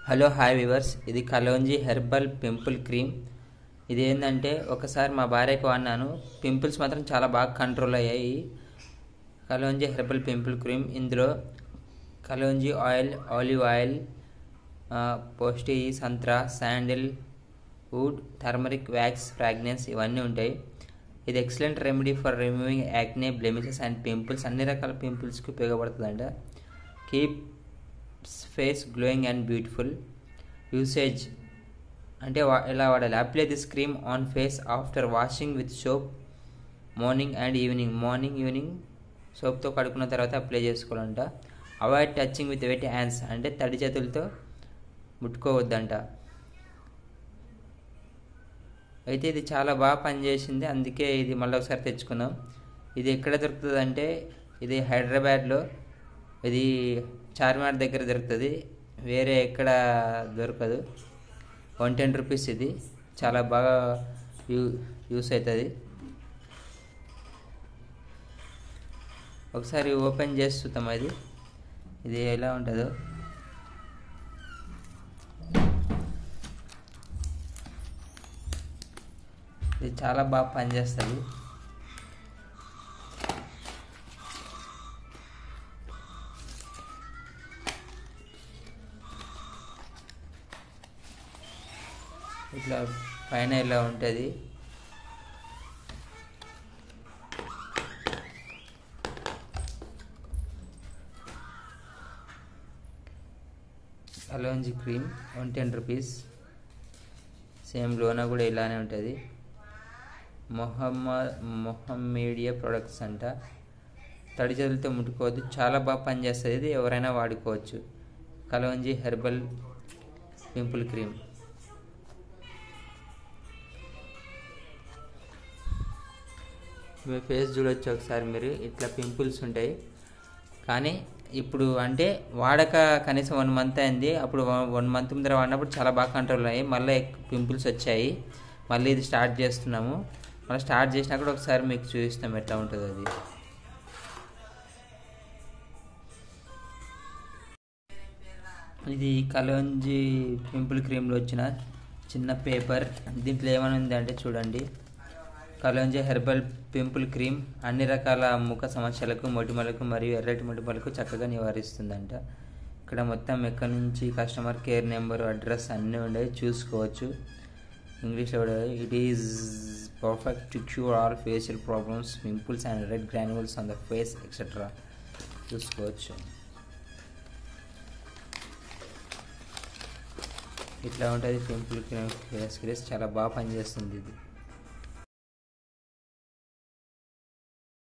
hello hi viewers ఇది kalonji herbal pimple cream ఇది ఏంటంటే ఒకసారి మా భార్యకు వాడినాను పింపుల్స్ మాత్రం చాలా బాగా కంట్రోల్ అయ్యాయి కలోంజీ హెర్బల్ పింపుల్ క్రీమ్ ఇందులో కలోంజీ ఆయిల్ ఆలివ్ ఆయిల్ ఆ, పోస్టి సంత్రా sandalwood turmeric wax fragrance ఇవన్నీ ఉంటాయి ఇది excellent remedy for removing acne blemishes and pimples అన్ని రకాల పింపుల్స్కి ఉపయోగపడుతుందంట keep face glowing and beautiful usage అంటే వా ఎలా వాడాలి apply this cream on face after washing with soap morning and evening morning evening సోప్తో కడుక్కున్న తర్వాత అప్లై చేసుకోవాలంట avoid touching with wet hands అంటే తడి చేతులతో ముట్టుకోవద్దంట అయితే ఇది చాలా బాగా పనిచేసింది అందుకే ఇది మళ్ళీ ఒకసారి తెచ్చుకున్నాం ఇది ఎక్కడ దొరుకుతుంది అంటే ఇది హైదరాబాద్లో ఇది చార్మినార్ దగ్గర దొరుకుతుంది వేరే ఎక్కడ దొరకదు వన్ టెన్ రూపీస్ ఇది చాలా బాగా యూ యూస్ అవుతుంది ఒకసారి ఓపెన్ చేసి చూద్దాం అది ఇది ఎలా ఉంటుందో ఇది చాలా బాగా పనిచేస్తుంది ఇట్లా పైన ఇలా ఉంటుంది Kalonji cream one ten rupees same లోన కూడా ఇలానే ఉంటుంది మొహమ్మద్ మొహమ్మీడియా ప్రొడక్ట్స్ అంట తడి చేతులతో ముట్టుకోవద్దు చాలా బాగా పనిచేస్తుంది ఇది ఎవరైనా వాడుకోవచ్చు కలోంజీ హెర్బల్ పింపుల్ క్రీమ్ మీ ఫేస్ చూడొచ్చు ఒకసారి మీరు ఇట్లా పింపుల్స్ ఉంటాయి కానీ ఇప్పుడు అంటే వాడక కనీసం వన్ మంత్ అయింది అప్పుడు వన్ మంత్ ముందర వాడినప్పుడు చాలా బాగా కంట్రోల్ అయ్యాయి మళ్ళీ పింపుల్స్ వచ్చాయి మళ్ళీ ఇది స్టార్ట్ చేస్తున్నాము మళ్ళీ స్టార్ట్ చేసినా కూడా ఒకసారి మీకు చూపిస్తాం ఎట్లా ఉంటుంది అది ఇది కలోంజీ పింపుల్ క్రీమ్లో వచ్చిన చిన్న పేపర్ దీంట్లో ఏమైనా ఉంది అంటే చూడండి కలోంజీ హెర్బల్ పింపుల్ క్రీమ్ అన్ని రకాల ముఖ సమస్యలకు మొటిమలకు మరియు ఎర్రటి మొటిమలకు చక్కగా నివారిస్తుందంట ఇక్కడ మొత్తం ఎక్కడి నుంచి కస్టమర్ కేర్ నెంబర్ అడ్రస్ అన్నీ ఉండేవి చూసుకోవచ్చు ఇంగ్లీష్లో కూడా it is perfect to cure all facial problems pimples and red granules on the face etcetera చూసుకోవచ్చు ఇట్లా ఉంటుంది పింపుల్ క్రీమ్ ఫేస్ క్రీస్ చాలా బాగా పనిచేస్తుంది ఇది